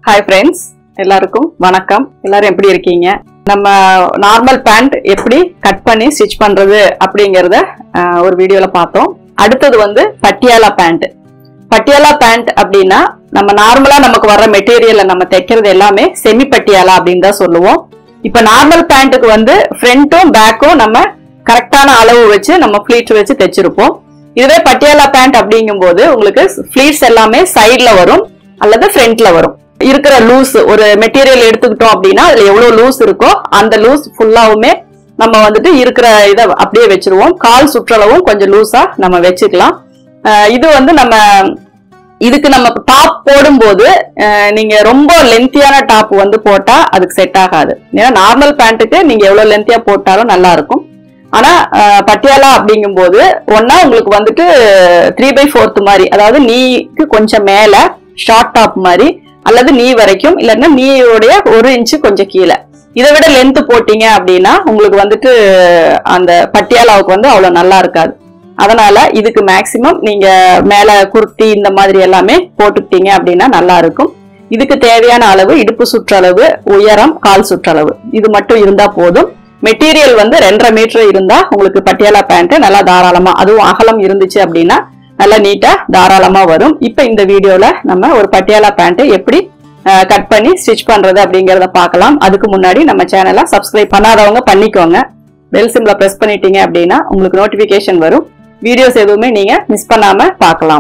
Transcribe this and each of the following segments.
hi friends எல்லாருக்கும் வணக்கம் எல்லாரும் எப்படி இருக்கீங்க நம்ம நார்மல் பேண்ட் எப்படி கட் பண்ணி ஸ்டிச் பண்றது அப்படிங்கறத அஹ், ஒரு வீடியோல பார்த்தோம் அடுத்தது வந்து பட்டியாலா பேண்ட் பட்டியாலா பேண்ட் அப்படின்னா நம்ம நார்மலா நமக்கு வர்ற மெட்டீரியல்ல நம்ம தைக்கிறது எல்லாமே செமி பட்டியாலா அப்படின்னு தான் சொல்லுவோம் இப்ப நார்மல் பேண்ட்டுக்கு வந்து ஃப்ரண்ட்டும் பேக்கும் நம்ம கரெக்டான அளவு வச்சு நம்ம ஃபிளீட் வச்சு தைச்சிருப்போம் இதுவே பட்டியாலா பேண்ட் அப்படிங்கும்போது உங்களுக்கு ஃபிளீட்ஸ் எல்லாமே சைட்ல வரும் அல்லது ஃப்ரண்ட்ல வரும் இருக்கிற லூஸ் ஒரு மெட்டீரியல் எடுத்துக்கிட்டோம் அப்படின்னா அதுல எவ்வளவு லூஸ் இருக்கோ அந்த லூஸ் ஃபுல்லாவுமே நம்ம வந்துட்டு இருக்கிற இதை அப்படியே வச்சிருவோம் கால் சுற்றளவும் கொஞ்சம் லூஸா நம்ம வச்சுக்கலாம் அஹ் இது வந்து நம்ம இதுக்கு நம்ம டாப் போடும்போது அஹ், நீங்க ரொம்ப லென்த்தியான டாப் வந்து போட்டா அதுக்கு செட் ஆகாது ஏன்னா நார்மல் பேண்ட்டுக்கு நீங்க எவ்வளவு லென்த்தியா போட்டாலும் நல்லா இருக்கும் ஆனா அஹ், பட்டியாலா அப்படிங்கும்போது ஒன்னா உங்களுக்கு வந்துட்டு த்ரீ பை ஃபோர்த் மாதிரி அதாவது நீக்கு கொஞ்சம் மேல ஷார்ட் டாப் மாதிரி அல்லது நீ வரைக்கும் இல்லைன்னா நீயோடைய ஒரு இன்ச்சு கொஞ்சம் கீழே இதை விட லென்த் போட்டீங்க அப்படின்னா உங்களுக்கு வந்துட்டு அந்த பட்டியாலாவுக்கு வந்து அவ்வளவு நல்லா இருக்காது அதனால இதுக்கு மேக்சிமம் நீங்க மேல குர்த்தி இந்த மாதிரி எல்லாமே போட்டுக்கிட்டீங்க அப்படின்னா நல்லா இருக்கும் இதுக்கு தேவையான அளவு இடுப்பு சுற்றளவு உயரம் கால் சுற்றளவு இது மட்டும் இருந்தா போதும் மெட்டீரியல் வந்து ரெண்டரை மீட்டர் இருந்தா உங்களுக்கு பட்டியாலா பேண்ட் நல்லா தாராளமா அதுவும் அகலம் இருந்துச்சு அப்படின்னா நல்லா நீட்டா தாராளமா வரும் இப்ப இந்த வீடியோல நம்ம ஒரு பட்டியாலா பேண்ட் எப்படி கட் பண்ணி ஸ்டிச் பண்றது அப்படிங்கறத பார்க்கலாம் அதுக்கு முன்னாடி நம்ம சேனலை சப்ஸ்கிரைப் பண்ணாதவங்க பண்ணிக்கோங்க பெல் சிம்ல பிரஸ் பண்ணிட்டீங்க அப்படின்னா உங்களுக்கு நோட்டிபிகேஷன் வரும் வீடியோஸ் எதுவுமே நீங்க மிஸ் பண்ணாம பார்க்கலாம்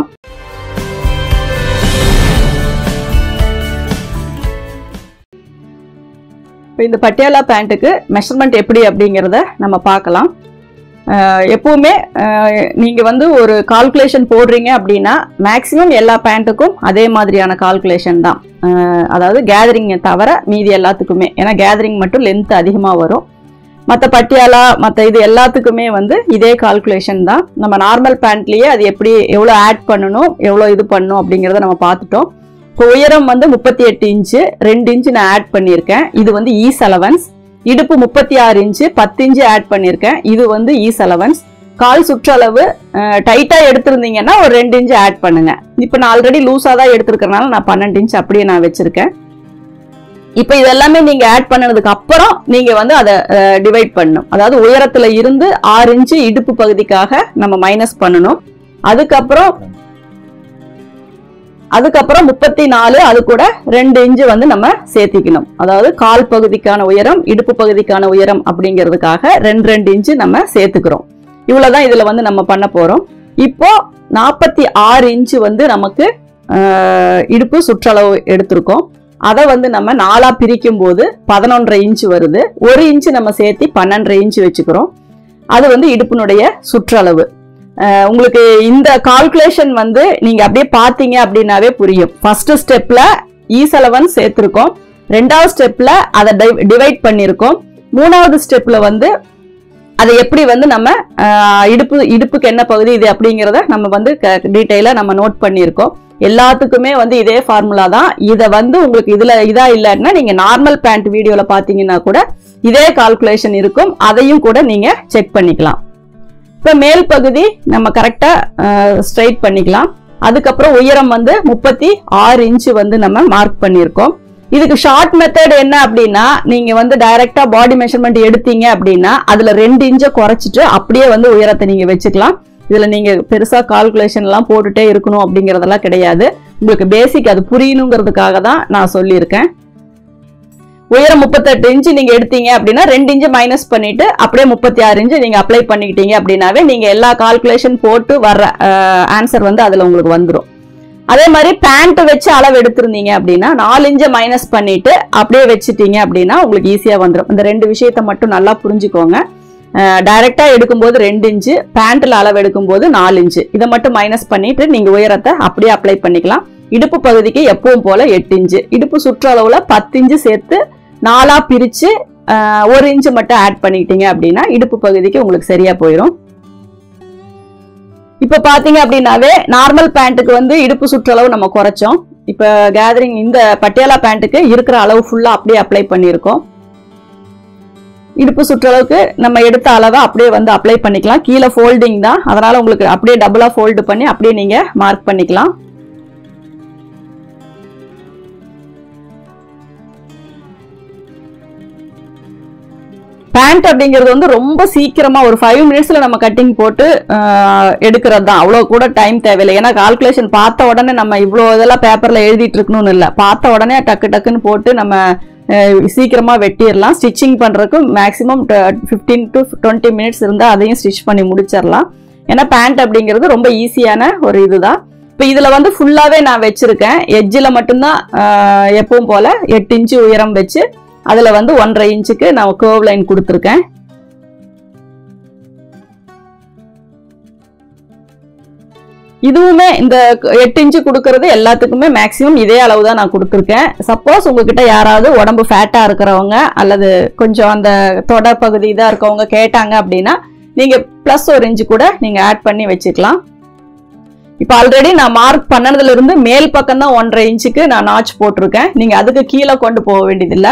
இப்போ இந்த பட்டியாலா பேண்ட்டுக்கு மெஷர்மெண்ட் எப்படி அப்படிங்கிறத நம்ம பார்க்கலாம் அஹ் எப்பவுமே அஹ் நீங்க வந்து ஒரு கால்குலேஷன் போடுறீங்க அப்படின்னா மேக்சிமம் எல்லா பேண்ட்டுக்கும் அதே மாதிரியான கால்குலேஷன் தான் அஹ் அதாவது கேதரிங்கை தவிர மீதி எல்லாத்துக்குமே ஏன்னா கேதரிங் மட்டும் லென்த் அதிகமாக வரும் மற்ற பட்டியாலா மற்ற இது எல்லாத்துக்குமே வந்து இதே கால்குலேஷன் தான் நம்ம நார்மல் பேண்ட்லயே அது எப்படி எவ்வளோ ஆட் பண்ணணும் எவ்வளோ இது பண்ணணும் அப்படிங்கிறத நம்ம பார்த்துட்டோம் இப்போ உயரம் வந்து முப்பத்தி எட்டு இன்ச்சு ரெண்டு இன்ச்சு நான் ஆட் பண்ணியிருக்கேன் இது வந்து ஈஸ் அலவன்ஸ் இடுப்பு முப்பத்தி ஆறு இன்ச்சு பத்து இன்ச்சு ஆட் பண்ணியிருக்கேன் இது வந்து ஈஸ் அலவன்ஸ் கால் சுற்றளவு டைட்டா எடுத்திருந்தீங்கன்னா ஒரு ரெண்டு இன்ச்சு ஆட் பண்ணுங்க இப்போ நான் ஆல்ரெடி லூஸா தான் எடுத்திருக்கறனால நான் பன்னெண்டு இன்ச் அப்படியே நான் வச்சிருக்கேன் இப்போ இதெல்லாமே நீங்க ஆட் பண்ணதுக்கு அப்புறம் நீங்க வந்து அதை டிவைட் பண்ணணும் அதாவது உயரத்துல இருந்து ஆறு இன்ச்சு இடுப்பு பகுதிக்காக நம்ம மைனஸ் பண்ணணும் அதுக்கப்புறம் அதுக்கப்புறம் முப்பத்தி நாலு அது கூட ரெண்டு இன்ச்சு வந்து நம்ம சேர்த்திக்கணும் அதாவது கால் பகுதிக்கான உயரம் இடுப்பு பகுதிக்கான உயரம் அப்படிங்கிறதுக்காக ரெண்டு ரெண்டு இன்ச்சு நம்ம சேர்த்துக்கிறோம் இவ்வளவுதான் இதுல வந்து நம்ம பண்ண போறோம் இப்போ நாற்பத்தி ஆறு இன்ச்சு வந்து நமக்கு ஆஹ், இடுப்பு சுற்றளவு எடுத்திருக்கோம் அதை வந்து நம்ம நாலா பிரிக்கும் போது பதினொன்றரை இன்ச்சு வருது ஒரு இன்ச்சு நம்ம சேர்த்தி பன்னெண்டரை இன்ச்சு வச்சுக்கிறோம் அது வந்து இடுப்பினுடைய சுற்றளவு அஹ் உங்களுக்கு இந்த கால்குலேஷன் வந்து நீங்க அப்படியே பாத்தீங்க அப்படின்னாவே புரியும் ஃபர்ஸ்ட் ஸ்டெப்ல ஈசலவன் சேர்த்திருக்கோம் ரெண்டாவது ஸ்டெப்ல அதை டிவைட் பண்ணியிருக்கோம் மூணாவது ஸ்டெப்ல வந்து அதை எப்படி வந்து நம்ம அஹ், இடுப்பு இடுப்புக்கு என்ன பகுதி இது அப்படிங்கிறத நம்ம வந்து டீட்டெயிலா நம்ம நோட் பண்ணியிருக்கோம் எல்லாத்துக்குமே வந்து இதே ஃபார்முலா தான் இதை வந்து உங்களுக்கு இதுல இதா இல்லைன்னா நீங்க நார்மல் பேண்ட் வீடியோல பாத்தீங்கன்னா கூட இதே கால்குலேஷன் இருக்கும் அதையும் கூட நீங்க செக் பண்ணிக்கலாம் இப்போ மேல் பகுதி நம்ம கரெக்டா ஸ்ட்ரைட் பண்ணிக்கலாம் அதுக்கப்புறம் உயரம் வந்து முப்பத்தி ஆறு இன்ச்சு வந்து நம்ம மார்க் பண்ணியிருக்கோம் இதுக்கு ஷார்ட் மெத்தட் என்ன அப்படின்னா நீங்க வந்து டைரக்டா பாடி மெஷர்மெண்ட் எடுத்தீங்க அப்படின்னா அதுல ரெண்டு இன்ச்சை குறைச்சிட்டு அப்படியே வந்து உயரத்தை நீங்க வச்சுக்கலாம் இதுல நீங்க பெருசா கால்குலேஷன் எல்லாம் போட்டுட்டே இருக்கணும் அப்படிங்கறதெல்லாம் கிடையாது உங்களுக்கு பேசிக் அது புரியணுங்கிறதுக்காக தான் நான் சொல்லியிருக்கேன் உயரம் முப்பத்தெட்டு இன்ச்சு நீங்க எடுத்தீங்க அப்படின்னா ரெண்டு இன்ச்சு மைனஸ் பண்ணிட்டு அப்படியே முப்பத்தி ஆறு இன்ச்சு நீங்க அப்ளை பண்ணிக்கிட்டீங்க அப்படின்னாவே நீங்க எல்லா கால்குலேஷன் போட்டு வர்ற ஆன்சர் வந்து அதுல உங்களுக்கு வந்துடும் அதே மாதிரி பேண்ட் வச்சு அளவு எடுத்திருந்தீங்க அப்படின்னா நாலு இன்ச்சை மைனஸ் பண்ணிட்டு அப்படியே வச்சுட்டீங்க அப்படின்னா உங்களுக்கு ஈஸியா வந்துடும் இந்த ரெண்டு விஷயத்த மட்டும் நல்லா புரிஞ்சுக்கோங்க டைரக்டா எடுக்கும்போது ரெண்டு இன்ச்சு பேண்ட்ல அளவு எடுக்கும்போது நாலு இன்ச்சு இதை மட்டும் மைனஸ் பண்ணிட்டு நீங்க உயரத்தை அப்படியே அப்ளை பண்ணிக்கலாம் இடுப்பு பகுதிக்கு எப்பவும் போல எட்டு இன்ச்சு இடுப்பு சுற்றளவுல பத்து இன்ச்சு சேர்த்து நாலா பிரிச்சு ஆஹ், ஒரு இன்ச்சு மட்டும் ஆட் பண்ணிக்கிட்டீங்க அப்படின்னா இடுப்பு பகுதிக்கு உங்களுக்கு சரியா போயிடும் இப்ப பாத்தீங்க அப்படின்னாவே நார்மல் பேண்ட்டுக்கு வந்து இடுப்பு சுற்றளவு நம்ம குறைச்சோம் இப்ப கேதரிங் இந்த பட்டியாலா பேண்ட்டுக்கு இருக்கிற அளவு ஃபுல்லா அப்படியே அப்ளை பண்ணியிருக்கோம் இடுப்பு சுற்றளவுக்கு நம்ம எடுத்த அளவை அப்படியே வந்து அப்ளை பண்ணிக்கலாம் கீழே ஃபோல்டிங் தான் அதனால உங்களுக்கு அப்படியே டபுளா ஃபோல்டு பண்ணி அப்படியே நீங்க மார்க் பண்ணிக்கலாம் பேண்ட் அப்படிங்கிறது வந்து ரொம்ப சீக்கிரமா ஒரு ஃபைவ் மினிட்ஸ்ல நம்ம கட்டிங் போட்டு ஆஹ், எடுக்கிறது தான் அவ்வளோ கூட டைம் தேவையில்லை ஏன்னா கால்குலேஷன் பார்த்த உடனே நம்ம இவ்வளோ இதெல்லாம் பேப்பர்ல எழுதிட்டு இருக்கணும்னு இல்லை பார்த்த உடனே டக்கு டக்குன்னு போட்டு நம்ம ஆஹ், சீக்கிரமா வெட்டிடலாம் ஸ்டிச்சிங் பண்றதுக்கு maximum fifteen to twenty minutes இருந்தால் அதையும் ஸ்டிச் பண்ணி முடிச்சிடலாம் ஏன்னா பேண்ட் அப்படிங்கிறது ரொம்ப ஈஸியான ஒரு இதுதான் இப்போ இதில் வந்து ஃபுல்லாகவே நான் வச்சுருக்கேன் எட்ஜில் மட்டும்தான் ஆஹ், எப்பவும் போல் எட்டு இன்ச்சு உயரம் வச்சு அதில் வந்து ஒன்றரை இன்ச்சுக்கு நான் கேர்வ் லைன் கொடுத்துருக்கேன் இதுவுமே இந்த எட்டு இன்ச்சு கொடுக்கறது எல்லாத்துக்குமே மேக்ஸிமம் இதே அளவு தான் நான் கொடுத்துருக்கேன் சப்போஸ் உங்ககிட்ட யாராவது உடம்பு ஃபேட்டாக இருக்கிறவங்க அல்லது கொஞ்சம் அந்த தொட பகுதி இதாக இருக்கவங்க கேட்டாங்க அப்படின்னா நீங்கள் ப்ளஸ் ஒரு இன்ச்சு கூட நீங்கள் ஆட் பண்ணி வச்சுக்கலாம் இப்போ ஆல்ரெடி நான் மார்க் பண்ணதுல இருந்து மேல் பக்கம் தான் ஒன்றரை இன்ச்சுக்கு நான் நாச் போட்டிருக்கேன் நீங்கள் அதுக்கு கீழே கொண்டு போக வேண்டியதில்லை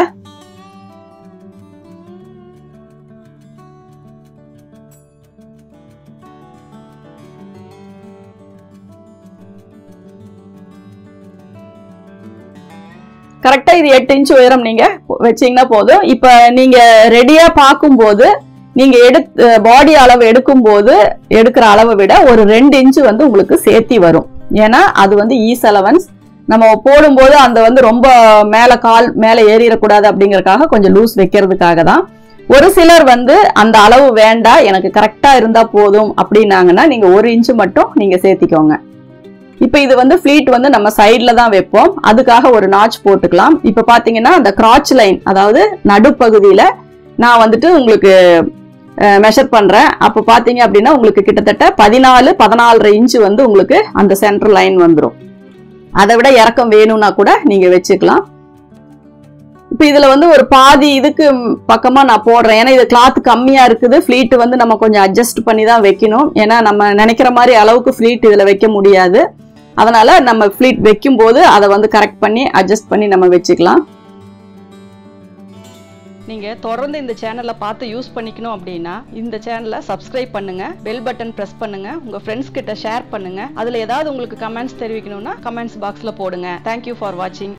கரெக்டாக இது எட்டு இன்ச் உயரம் நீங்கள் வச்சீங்கன்னா போதும் இப்போ நீங்கள் ரெடியாக பார்க்கும்போது நீங்கள் எடு பாடி அளவு எடுக்கும்போது எடுக்கிற அளவை விட ஒரு ரெண்டு இன்ச்சு வந்து உங்களுக்கு சேர்த்தி வரும் ஏன்னா அது வந்து ஈஸ் அலவன்ஸ் நம்ம போடும்போது அந்த வந்து ரொம்ப மேலே கால் மேலே ஏறிடக்கூடாது அப்படிங்கறதுக்காக கொஞ்சம் லூஸ் வைக்கிறதுக்காக தான் ஒரு சிலர் வந்து அந்த அளவு வேண்டாம் எனக்கு கரெக்டாக இருந்தால் போதும் அப்படின்னாங்கன்னா நீங்கள் ஒரு இன்ச்சு மட்டும் நீங்கள் சேர்த்திக்கோங்க இப்போ இது வந்து ஃப்ளீட் வந்து நம்ம சைடில் தான் வைப்போம் அதுக்காக ஒரு நாச் போட்டுக்கலாம் இப்போ பார்த்தீங்கன்னா அந்த கிராச் லைன் அதாவது நடுப்பகுதியில் நான் வந்துட்டு உங்களுக்கு மெஷர் பண்ணுறேன் அப்போ பார்த்தீங்க அப்படின்னா உங்களுக்கு கிட்டத்தட்ட பதினாலு பதினாலரை இன்ச்சு வந்து உங்களுக்கு அந்த சென்டர் லைன் வந்துடும் அதை விட இறக்கம் வேணும்னா கூட நீங்கள் வச்சுக்கலாம் இப்போ இதில் வந்து ஒரு பாதி இதுக்கு பக்கமாக நான் போடுறேன் ஏன்னா இது கிளாத் கம்மியாக இருக்குது ஃப்ளீட் வந்து நம்ம கொஞ்சம் அட்ஜஸ்ட் பண்ணி தான் வைக்கணும் ஏன்னா நம்ம நினைக்கிற மாதிரி அளவுக்கு ஃப்ளீட் இதில் வைக்க முடியாது அதனால நம்ம ஃப்ளீட் வைக்கும்போது அதை வந்து கரெக்ட் பண்ணி அட்ஜஸ்ட் பண்ணி நம்ம வச்சுக்கலாம் நீங்கள் தொடர்ந்து இந்த சேனலை பார்த்து யூஸ் பண்ணிக்கணும் அப்படின்னா இந்த சேனலை சப்ஸ்கிரைப் பண்ணுங்க பெல் பட்டன் ப்ரெஸ் பண்ணுங்க உங்க ஃப்ரெண்ட்ஸ் கிட்ட ஷேர் பண்ணுங்க அதில் ஏதாவது உங்களுக்கு கமெண்ட்ஸ் தெரிவிக்கணும்னா கமெண்ட்ஸ் பாக்ஸில் போடுங்க தேங்க்யூ ஃபார் வாட்சிங்